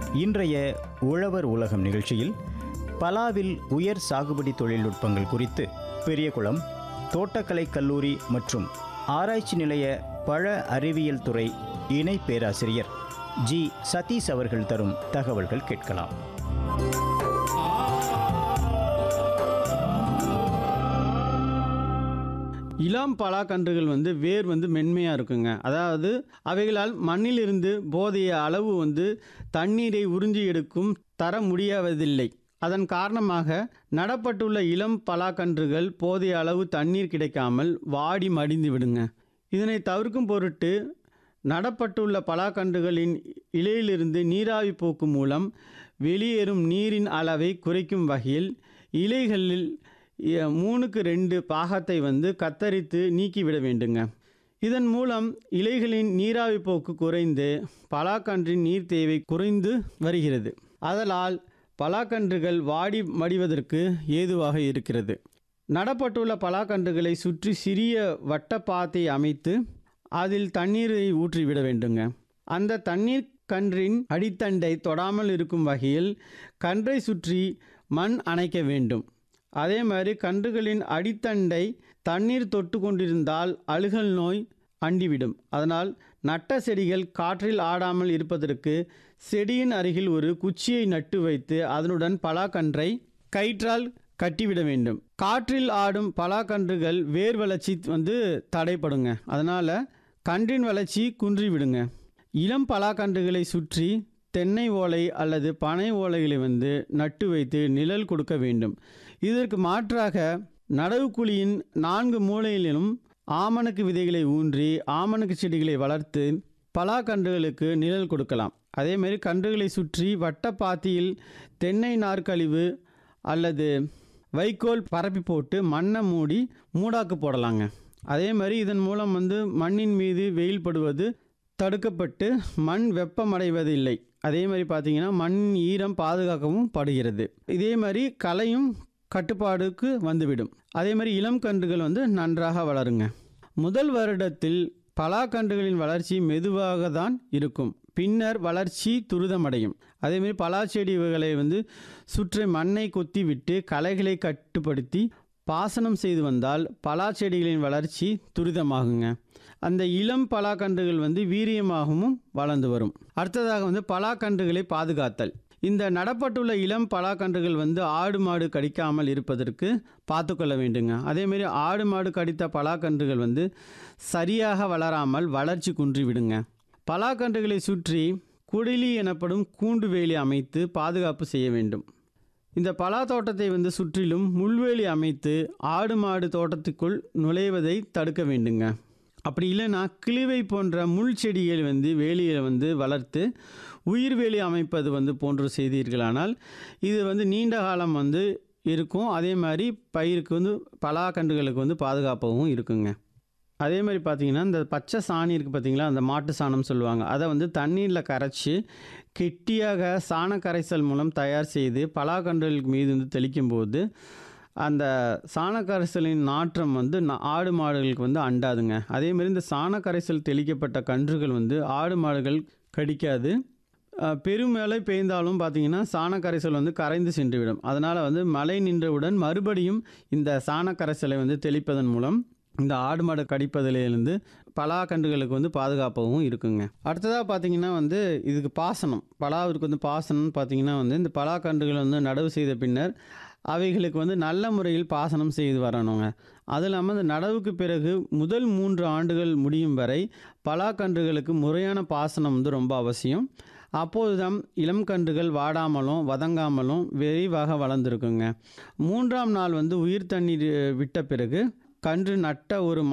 இன்றைய உழவர் உலகம் நிகழ்ச்சியில் பலாவில் உயர் சாகுபடி தொழில்நுட்பங்கள் குறித்து பெரியகுளம் தோட்டக்கலை கல்லூரி மற்றும் ஆராய்ச்சி நிலைய பழ அறிவியல் துறை இணை பேராசிரியர் ஜி சதீஷ் அவர்கள் தரும் தகவல்கள் கேட்கலாம் இளம் பலாக்கன்றுகள் வந்து வேர் வந்து மென்மையாக இருக்குங்க அதாவது அவைகளால் மண்ணிலிருந்து போதிய அளவு வந்து தண்ணீரை உறிஞ்சி எடுக்கும் தர முடியாவதில்லை அதன் காரணமாக நடப்பட்டுள்ள இளம் பலாக்கன்றுகள் போதிய அளவு தண்ணீர் கிடைக்காமல் வாடி மடிந்து விடுங்க இதனை தவிர்க்கும் பொருட்டு நடப்பட்டுள்ள பலாக்கன்றுகளின் இலையிலிருந்து நீராவி போக்கு மூலம் வெளியேறும் நீரின் அளவை குறைக்கும் வகையில் இலைகளில் எ- மூணுக்கு ரெண்டு பாகத்தை வந்து கத்தரித்து நீக்கிவிட வேண்டுங்க இதன் மூலம் இலைகளின் நீராவி போக்கு குறைந்து பலாக்கன்றின் நீர் தேவை குறைந்து வருகிறது அதனால் பலாக்கன்றுகள் வாடி மடிவதற்கு ஏதுவாக இருக்கிறது நடப்பட்டுள்ள பலாக்கன்றுகளை சுற்றி சிறிய வட்டப்பாத்தை அமைத்து அதில் தண்ணீரை ஊற்றிவிட வேண்டுங்க அந்த தண்ணீர் கன்றின் அடித்தண்டை தொடாமல் இருக்கும் வகையில் கன்றை சுற்றி மண் அணைக்க வேண்டும் அதே மாதிரி கன்றுகளின் அடித்தண்டை தண்ணீர் தொட்டு கொண்டிருந்தால் அழுகல் நோய் அண்டிவிடும் அதனால் நட்ட செடிகள் காற்றில் ஆடாமல் இருப்பதற்கு செடியின் அருகில் ஒரு குச்சியை நட்டு வைத்து அதனுடன் பலாக்கன்றை கயிற்றால் கட்டிவிட வேண்டும் காற்றில் ஆடும் பலாக்கன்றுகள் வேர் வளர்ச்சி வந்து தடைப்படுங்க அதனால் கன்றின் வளர்ச்சி குன்றிவிடுங்க இளம் பலாக்கன்றுகளை சுற்றி தென்னை ஓலை அல்லது பனை ஓலைகளை வந்து நட்டு வைத்து நிழல் கொடுக்க வேண்டும் இதற்கு மாற்றாக நடவு குழியின் நான்கு மூலையிலும் ஆமணக்கு விதைகளை ஊன்றி ஆமணக்கு செடிகளை வளர்த்து பலாக்கன்றுகளுக்கு நிழல் கொடுக்கலாம் அதேமாரி கன்றுகளை சுற்றி வட்டப்பாத்தியில் தென்னை நார்க்கழிவு அல்லது வைக்கோல் பரப்பி போட்டு மண்ணை மூடி மூடாக்கு போடலாங்க அதே மாதிரி இதன் மூலம் வந்து மண்ணின் மீது வெயில் படுவது தடுக்கப்பட்டு மண் வெப்பமடைவதில்லை அதே மாதிரி பார்த்தீங்கன்னா மண்ணின் ஈரம் பாதுகாக்கவும் படுகிறது இதே மாதிரி களையும் கட்டுப்பாடுக்கு வந்துவிடும் அதே மாதிரி இளம் கன்றுகள் வந்து நன்றாக வளருங்க முதல் வருடத்தில் பலாக்கன்றுகளின் வளர்ச்சி மெதுவாக தான் இருக்கும் பின்னர் வளர்ச்சி துரிதமடையும் அதேமாரி பலா செடிகளை வந்து சுற்றி மண்ணை கொத்தி விட்டு களைகளை கட்டுப்படுத்தி பாசனம் செய்து வந்தால் பலா செடிகளின் வளர்ச்சி துரிதமாகுங்க அந்த இளம் பலாக்கன்றுகள் வந்து வீரியமாகவும் வளர்ந்து வரும் அடுத்ததாக வந்து பலாக்கன்றுகளை பாதுகாத்தல் இந்த நடப்பட்டுள்ள இளம் பலாக்கன்றுகள் வந்து ஆடு மாடு கடிக்காமல் இருப்பதற்கு பார்த்துக்கொள்ள வேண்டுங்க அதேமாரி ஆடு மாடு கடித்த பலாக்கன்றுகள் வந்து சரியாக வளராமல் வளர்ச்சி குன்றி விடுங்க பலாக்கன்றுகளை சுற்றி குடிலி எனப்படும் கூண்டு வேலி அமைத்து பாதுகாப்பு செய்ய வேண்டும் இந்த பலா தோட்டத்தை வந்து சுற்றிலும் முள்வேலி அமைத்து ஆடு மாடு தோட்டத்துக்குள் நுழைவதை தடுக்க வேண்டுங்க அப்படி இல்லைன்னா கிளிவை போன்ற முள் செடிகள் வந்து வேலியை வந்து வளர்த்து உயிர் வேலி அமைப்பது வந்து போன்று செய்தீர்களானால் இது வந்து நீண்ட காலம் வந்து இருக்கும் அதே மாதிரி பயிருக்கு வந்து பலாக்கன்றுகளுக்கு வந்து பாதுகாப்பாகவும் இருக்குங்க அதே மாதிரி பார்த்தீங்கன்னா இந்த பச்சை சாணி இருக்குது பார்த்தீங்களா அந்த மாட்டு சாணம் சொல்லுவாங்க அதை வந்து தண்ணீரில் கரைச்சி கெட்டியாக சாண கரைசல் மூலம் தயார் செய்து பலாக்கன்றுகளுக்கு மீது வந்து தெளிக்கும் போது அந்த சாண கரைசலின் நாற்றம் வந்து நா- ஆடு மாடுகளுக்கு வந்து அண்டாதுங்க அதே மாதிரி இந்த சாண கரைசல் தெளிக்கப்பட்ட கன்றுகள் வந்து ஆடு மாடுகள் கடிக்காது அஹ், பெருமழை பெய்ந்தாலும் பார்த்தீங்கன்னா சாண கரைசல் வந்து கரைந்து சென்றுவிடும் அதனால் வந்து மழை நின்றவுடன் மறுபடியும் இந்த சாண கரைசலை வந்து தெளிப்பதன் மூலம் இந்த ஆடு மாடு கடிப்பதிலிருந்து பலாக்கன்றுகளுக்கு வந்து பாதுகாப்பாகவும் இருக்குங்க அடுத்ததாக பார்த்தீங்கன்னா வந்து இதுக்கு பாசனம் பலாவிற்கு வந்து பாசனம்னு பார்த்தீங்கன்னா வந்து இந்த பலாக்கன்றுகள் வந்து நடவு செய்த பின்னர் அவைகளுக்கு வந்து நல்ல முறையில் பாசனம் செய்து வரணுங்க அது இல்லாமல் இந்த நடவுக்கு பிறகு முதல் மூன்று ஆண்டுகள் முடியும் வரை பலாக்கன்றுகளுக்கு முறையான பாசனம் வந்து ரொம்ப அவசியம் அப்போதுதான் இளம் கன்றுகள் வாடாமலும் வதங்காமலும் விரைவாக வளர்ந்துருக்குங்க மூன்றாம் நாள் வந்து உயிர் தண்ணீர் விட்ட பிறகு கன்று நட்ட ஒரு